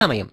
సమయం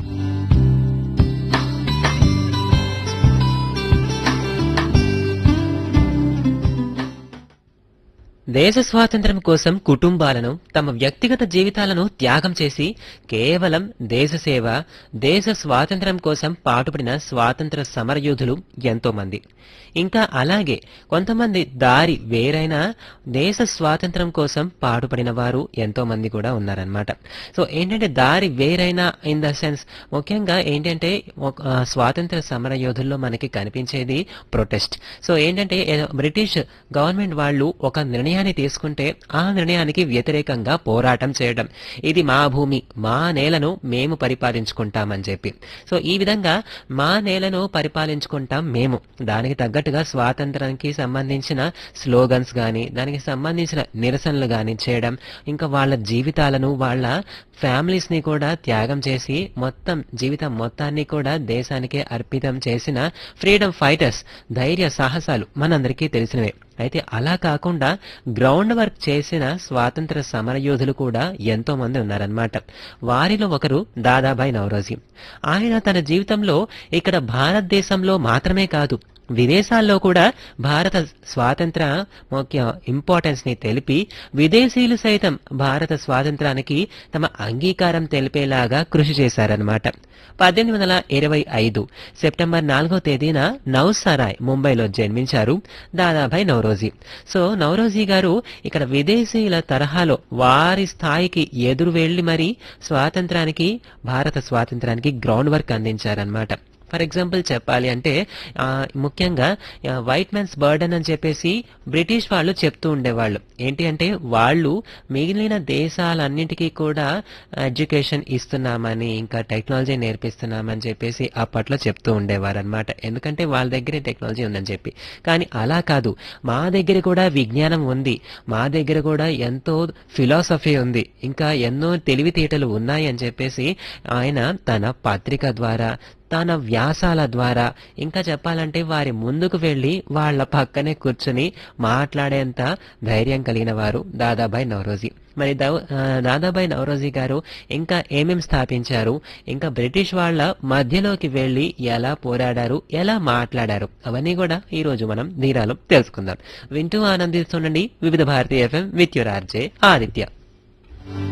దేశ స్వాతంత్ర్యం కోసం కుటుంబాలను తమ వ్యక్తిగత జీవితాలను త్యాగం చేసి కేవలం దేశ సేవ దేశ స్వాతంత్ర్యం కోసం పాటుపడిన స్వాతంత్ర సమరయోధులు ఎంతో మంది ఇంకా అలాగే కొంతమంది దారి వేరైనా దేశ స్వాతంత్ర్యం కోసం పాటుపడిన వారు ఎంతో మంది కూడా ఉన్నారనమాట సో ఏంటంటే దారి వేరైనా ఇన్ ద సెన్స్ ముఖ్యంగా ఏంటంటే ఒక, ఆ, స్వాతంత్ర సమర యోధుల్లో మనకి కనిపించేది ప్రొటెస్ట్ సో ఏంటంటే ఏ- బ్రిటిష్ గవర్నమెంట్ వాళ్ళు ఒక నిర్ణయాన్ని తీసుకుంటే ఆ నిర్ణయానికి వ్యతిరేకంగా పోరాటం చేయడం ఇది మా భూమి మా నేలను మేము పరిపాలించుకుంటామని చెప్పి సో ఈ విధంగా మా నేలను పరిపాలించుకుంటాం మేము దానికి తగ్గట్టుగా స్వాతంత్రానికి సంబంధించిన స్లోగన్స్ కానీ దానికి సంబంధించిన నిరసనలు కానీ చేయడం ఇంకా వాళ్ళ జీవితాలను వాళ్ళ ఫ్యామిలీస్ ని కూడా త్యాగం చేసి మొత్తం జీవితం మొత్తాన్ని కూడా దేశానికే అర్పితం చేసిన ఫ్రీడమ్ ఫైటర్స్ ధైర్య సాహసాలు మనందరికీ తెలిసినవే అయితే అలా కాకుండా గ్రౌండ్ వర్క్ చేసిన స్వాతంత్ర సమరయోధులు కూడా ఎంతో మంది ఉన్నారనమాట వారిలో ఒకరు దాదాబాయి నవరోజీ ఆయన తన జీవితంలో ఇక్కడ భారతదేశంలో మాత్రమే కాదు విదేశాల్లో కూడా భారత స్వాతంత్ర ముఖ్య ఇంపార్టెన్స్ ని తెలిపి విదేశీయులు సైతం భారత స్వాతంత్రానికి తమ అంగీకారం తెలిపేలాగా కృషి చేశారనమాట పద్దెనిమిది వందల ఇరవై ఐదు సెప్టెంబర్ నాలుగో తేదీన నౌసరాయ్ ముంబైలో జన్మించారు దాదాభాయ్ నౌరోజీ సో నౌరోజీ గారు ఇక్కడ విదేశీయుల తరహాలో వారి స్థాయికి ఎదురు వెళ్లి మరి స్వాతంత్రానికి భారత స్వాతంత్రానికి గ్రౌండ్ వర్క్ అందించారనమాట ఫర్ ఎగ్జాంపుల్ చెప్పాలి అంటే ఆ, ముఖ్యంగా వైట్ మ్యాన్స్ బర్డన్ అని చెప్పేసి బ్రిటిష్ వాళ్ళు చెప్తూ ఉండేవాళ్ళు ఏంటి అంటే వాళ్ళు మిగిలిన దేశాలన్నింటికీ కూడా ఎడ్యుకేషన్ ఇస్తున్నామని ఇంకా టెక్నాలజీ నేర్పిస్తున్నామని చెప్పేసి అప్పట్లో చెప్తూ ఉండేవారు అనమాట ఎందుకంటే వాళ్ళ దగ్గరే టెక్నాలజీ ఉందని చెప్పి కానీ అలా కాదు మా దగ్గర కూడా విజ్ఞానం ఉంది మా దగ్గర కూడా ఎంతో ఫిలాసఫీ ఉంది ఇంకా ఎన్నో తెలివితేటలు ఉన్నాయి అని చెప్పేసి ఆయన తన పత్రిక ద్వారా తన వ్యాసాల ద్వారా ఇంకా చెప్పాలంటే వారి ముందుకు వెళ్లి వాళ్ళ పక్కనే కూర్చుని మాట్లాడేంత ధైర్యం కలిగిన వారు దాదాబాయ్ నవరోజీ మరి దౌ- ఆ, దాదాబాయ్ నవరోజీ గారు ఇంకా ఏమేం స్థాపించారు ఇంకా బ్రిటిష్ వాళ్ళ మధ్యలోకి వెళ్లి ఎలా పోరాడారు ఎలా మాట్లాడారు అవన్నీ కూడా ఈ రోజు మనం ధీరాలో తెలుసుకుందాం వింటూ ఆనందిస్తుండండి వివిధ భారతీయ FM with your RJ Aditya